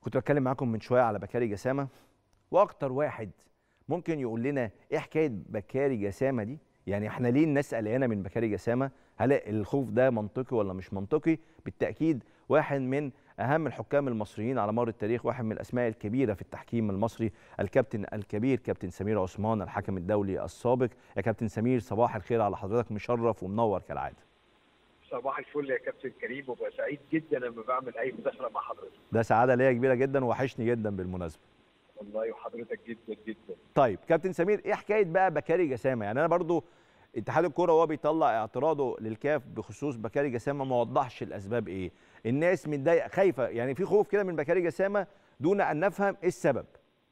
كنت بتكلم معاكم من شويه على بكاري جسامه واكتر واحد ممكن يقول لنا ايه حكايه بكاري جسامه دي يعني احنا ليه الناس قلقانه من بكاري جسامه هل الخوف ده منطقي ولا مش منطقي بالتاكيد واحد من اهم الحكام المصريين على مر التاريخ واحد من الاسماء الكبيره في التحكيم المصري الكابتن الكبير كابتن سمير عثمان الحكم الدولي السابق يا كابتن سمير صباح الخير على حضرتك مشرف ومنور كالعاده صباح الفل يا كابتن كريم وببقى سعيد جدا لما بعمل اي مداخله مع حضرتك ده سعاده ليا كبيره جدا وحشني جدا بالمناسبه والله وحضرتك جدا جدا طيب كابتن سمير ايه حكايه بقى بكاري جسامه يعني انا برضو اتحاد الكوره وهو بيطلع اعتراضه للكاف بخصوص بكاري جسامه ما وضحش الاسباب ايه الناس متضايقه خايفه يعني في خوف كده من بكاري جسامه دون ان نفهم ايه السبب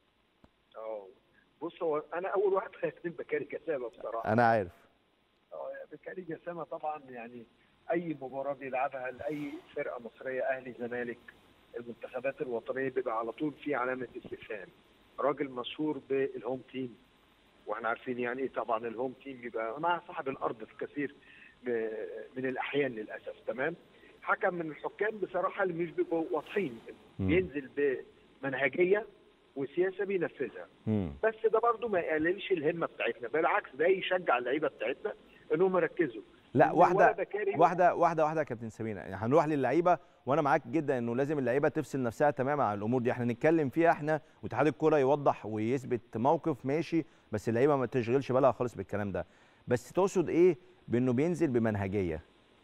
اه بص هو انا اول واحد خايف من بكاري جسامه بصراحه انا عارف اه بكاري جسامه طبعا يعني اي مباراه بيلعبها لاي فرقه مصريه اهلي زمالك المنتخبات الوطنيه بيبقى على طول في علامه استفهام راجل مشهور بالهوم تيم واحنا عارفين يعني ايه طبعا الهوم تيم بيبقى مع صاحب الارض في كثير من الاحيان للاسف تمام حكم من الحكام بصراحه اللي مش بيبقوا واضحين بينزل بمنهجيه وسياسه بينفذها مم. بس ده برضو ما يقللش الهمه بتاعتنا بالعكس ده يشجع اللعيبه بتاعتنا انهم يركزوا لا إن واحده ولا بكاري واحده واحده واحده يا كابتن سمير يعني هنروح للعيبه وانا معاك جدا انه لازم اللعيبه تفصل نفسها تماما عن الامور دي احنا نتكلم فيها احنا واتحاد الكوره يوضح ويثبت موقف ماشي بس اللعيبه ما تشغلش بالها خالص بالكلام ده بس تقصد ايه بانه بينزل بمنهجيه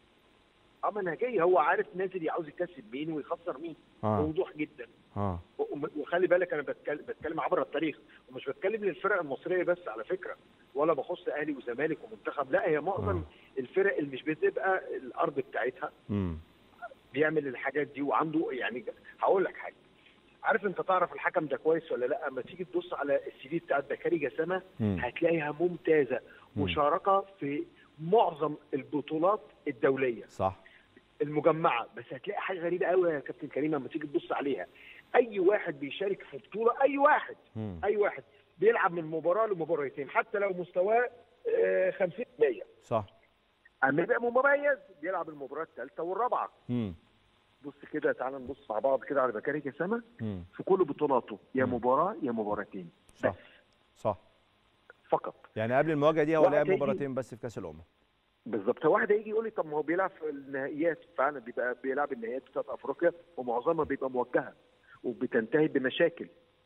اه منهجيه هو عارف نازل عاوز يكسب مين ويخسر مين اه بوضوح جدا اه وم- وخلي بالك انا بتكلم, بتكلم عبر التاريخ ومش بتكلم للفرق المصريه بس على فكره ولا بخص اهلي وزمالك ومنتخب لا هي معظم آه. الفرق اللي مش بتبقى الارض بتاعتها امم بيعمل الحاجات دي وعنده يعني هقول لك حاجه عارف انت تعرف الحكم ده كويس ولا لا اما تيجي تبص على السي في بتاعت بكاري جسامه مم. هتلاقيها ممتازه مم. مشاركه في معظم البطولات الدوليه صح المجمعه بس هتلاقي حاجه غريبه قوي يا كابتن كريم لما تيجي تبص عليها اي واحد بيشارك في بطوله اي واحد مم. اي واحد بيلعب من مباراه لمباراتين حتى لو مستواه آه، 50% صح اما يبقى مميز بيلعب المباراه الثالثه والرابعه امم بص كده تعال نبص مع بعض كده على بكاري جسامه امم في كل بطولاته يا مم. مباراه يا مباراتين صح بس صح فقط يعني قبل المواجهه دي هو واحد لعب هيجي- مباراتين بس في كاس الامم بالظبط هو واحد هيجي يقول لي طب ما هو بيلعب في النهائيات فعلا بيبقى بيلعب النهائيات بتاعت افريقيا ومعظمها بيبقى موجهه وبتنتهي بمشاكل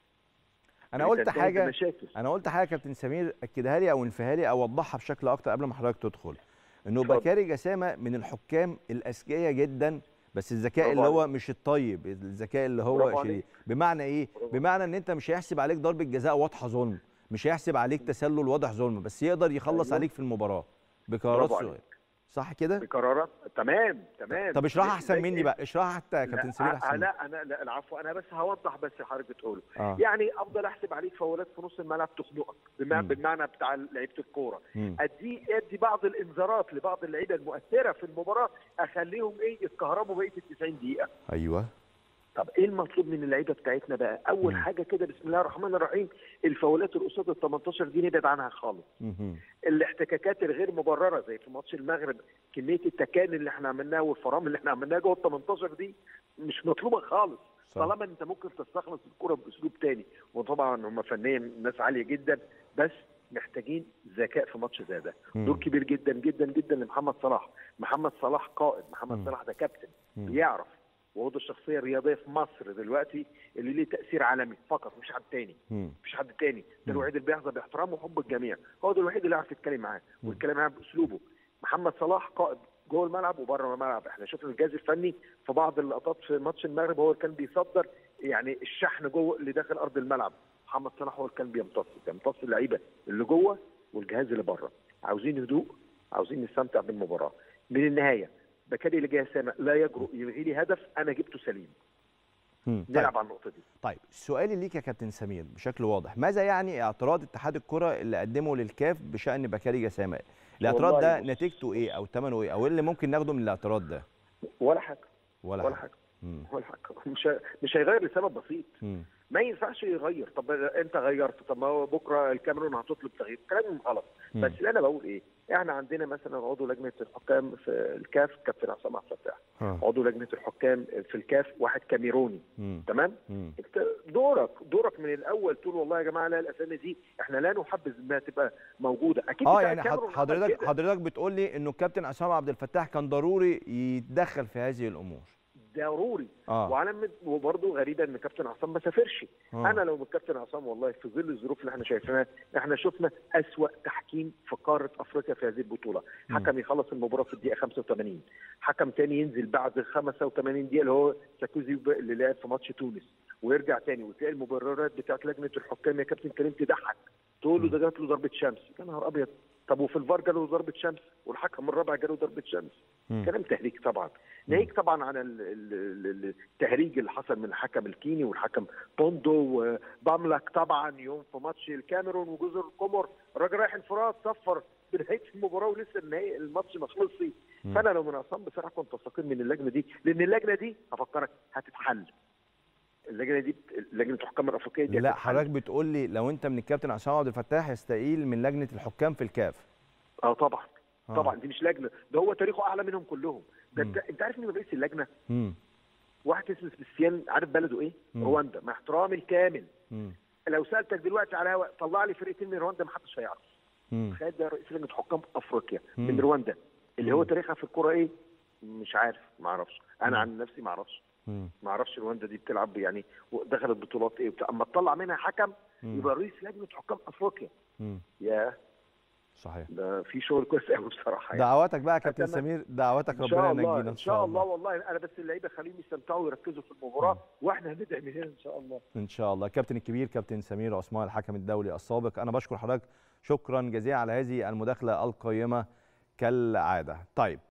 انا قلت بتنتهي حاجه بمشاكل انا قلت حاجه يا كابتن سمير اكدها لي او انفيها لي او وضحها بشكل اكتر قبل ما حضرتك تدخل انه اتفضل. بكاري جسامه من الحكام الاذكياء جدا بس الذكاء برافو اللي هو عليك. مش الطيب الذكاء اللي هو برافو شديد عليك. بمعنى ايه برافو. بمعنى ان انت مش هيحسب عليك ضربه جزاء واضحه ظلم مش هيحسب عليك تسلل واضح ظلم بس يقدر يخلص أيوة. عليك في المباراه بقرارات برافو عليك. صغيره صح كده بقرارات تمام تمام طب اشرحها زي- احسن زي مني إيه؟ بقى اشرحها حتى يا كابتن سمير لا احسن مني. لا انا لا العفو انا بس هوضح بس اللي حضرتك بتقوله اه يعني افضل احسب عليك فاولات في نص الملعب تخنقك بمع- مم. بالمعنى بتاع لعيبه الكوره مم. ادي ادي بعض الانذارات لبعض اللعيبه المؤثره في المباراه اخليهم ايه يتكهربوا بقيه ال 90 دقيقه ايوه طب ايه المطلوب من اللعيبه بتاعتنا بقى اول مم. حاجه كده بسم الله الرحمن الرحيم الفاولات اللي قصاد ال 18 دي نبعد عنها خالص مهم. الاحتكاكات الغير مبرره زي في ماتش المغرب كميه التكان اللي احنا عملناها والفرام اللي احنا عملناها جوه ال 18 دي مش مطلوبه خالص صح. طالما انت ممكن تستخلص الكره باسلوب تاني وطبعا هم فنيا ناس عاليه جدا بس محتاجين ذكاء في ماتش زي ده مم. دور كبير جدا جدا جدا لمحمد صلاح محمد صلاح قائد محمد مم. صلاح ده كابتن مم. بيعرف وهو ده الشخصيه الرياضيه في مصر دلوقتي اللي ليه تاثير عالمي فقط مش حد تاني مم. مفيش حد تاني ده مم. الوحيد اللي بيحظى باحترام وحب الجميع هو ده الوحيد اللي يعرف يتكلم معاه مم. ويتكلم معاه باسلوبه محمد صلاح قائد جوه الملعب وبره الملعب احنا شفنا الجهاز الفني في بعض اللقطات في ماتش المغرب هو اللي كان بيصدر يعني الشحن جوه اللي داخل ارض الملعب محمد صلاح هو اللي كان بيمتص بيمتص اللعيبه اللي جوه والجهاز اللي بره عاوزين هدوء عاوزين نستمتع بالمباراه من النهايه بكاري اللي جاي سامع لا يجرؤ يلغي لي هدف انا جبته سليم مم. طيب. نلعب على النقطه دي طيب سؤالي ليك يا كابتن سمير بشكل واضح ماذا يعني اعتراض اتحاد الكره اللي قدمه للكاف بشان بكاري جسامه الاعتراض والله ده بص- نتيجته ايه او ثمنه ايه او ايه اللي ممكن ناخده من الاعتراض ده ولا حاجه ولا, ولا حاجه حاجه مم. هو الحكم مش ه- مش هيغير لسبب بسيط مم. ما ينفعش يغير طب انت غيرت طب ما هو بكره الكاميرون هتطلب تغيير كلام غلط مم. بس اللي انا بقول ايه احنا عندنا مثلا عضو لجنه الحكام في الكاف كابتن عصام عبد الفتاح ها. عضو لجنه الحكام في الكاف واحد كاميروني مم. تمام مم. انت دورك دورك من الاول تقول والله يا جماعه لا الاسامي دي احنا لا نحبذ انها تبقى موجوده اكيد اه بتاع يعني الكاميرون حض- عمل حضرتك كده. حضرتك بتقول لي انه الكابتن عصام عبد الفتاح كان ضروري يتدخل في هذه الامور ضروري اه وعلى وبرضه غريبه ان كابتن عصام ما سافرش آه. انا لو من كابتن عصام والله في ظل الظروف اللي احنا شايفينها احنا شفنا اسوا تحكيم في قاره افريقيا في هذه البطوله مم. حكم يخلص المباراه في الدقيقه 85 حكم تاني ينزل بعد 85 دقيقه اللي هو ساكوزي اللي لعب في ماتش تونس ويرجع تاني وتلاقي المبررات بتاعت لجنه الحكام يا كابتن كريم تضحك تقول له ده جات له ضربه شمس يا نهار ابيض طب وفي الفار جاله ضربه شمس والحكم الرابع جاله ضربه شمس مم. كلام تهريج طبعا ناهيك طبعا عن ال- ال- ال- التهريج اللي حصل من الحكم الكيني والحكم بوندو وباملك طبعا يوم في ماتش الكاميرون وجزر القمر الراجل رايح انفراد صفر بنهايه المباراه ولسه النهائي الماتش ما خلصش مم. فانا لو من عصام بصراحه كنت استقيل من اللجنه دي لان اللجنه دي هفكرك هتتحل اللجنه دي بت- لجنه الحكام الافريقيه دي لا هتتحل. حضرتك بتقول لي لو انت من الكابتن عصام عبد الفتاح يستقيل من لجنه الحكام في الكاف اه طبعا آه. طبعا دي مش لجنه ده هو تاريخه اعلى منهم كلهم ده مم. انت انت عارف مين رئيس اللجنه مم. واحد اسمه سبيسيان عارف بلده ايه مم. رواندا مع احترامي الكامل مم. لو سالتك دلوقتي على هوا طلع لي فرقتين من رواندا ما حدش هيعرف مم. تخيل ده رئيس لجنه حكام افريقيا مم. من رواندا اللي هو مم. تاريخها في الكوره ايه مش عارف ما اعرفش مم. انا عن نفسي ما اعرفش مم. ما اعرفش رواندا دي بتلعب يعني دخلت بطولات ايه وبتاع اما تطلع منها حكم مم. يبقى رئيس لجنه حكام افريقيا مم. يا صحيح ده في شغل كويس قوي بصراحه يعني. دعواتك بقى يا كابتن أتمنى- سمير دعواتك ان ربنا شاء الله ينجينا ان شاء الله والله انا بس اللعيبه خليهم يستمتعوا ويركزوا في المباراه مم. واحنا هندعي من هنا ان شاء الله ان شاء الله الكابتن الكبير كابتن سمير عثمان الحكم الدولي السابق انا بشكر حضرتك شكرا جزيلا على هذه المداخله القيمه كالعاده طيب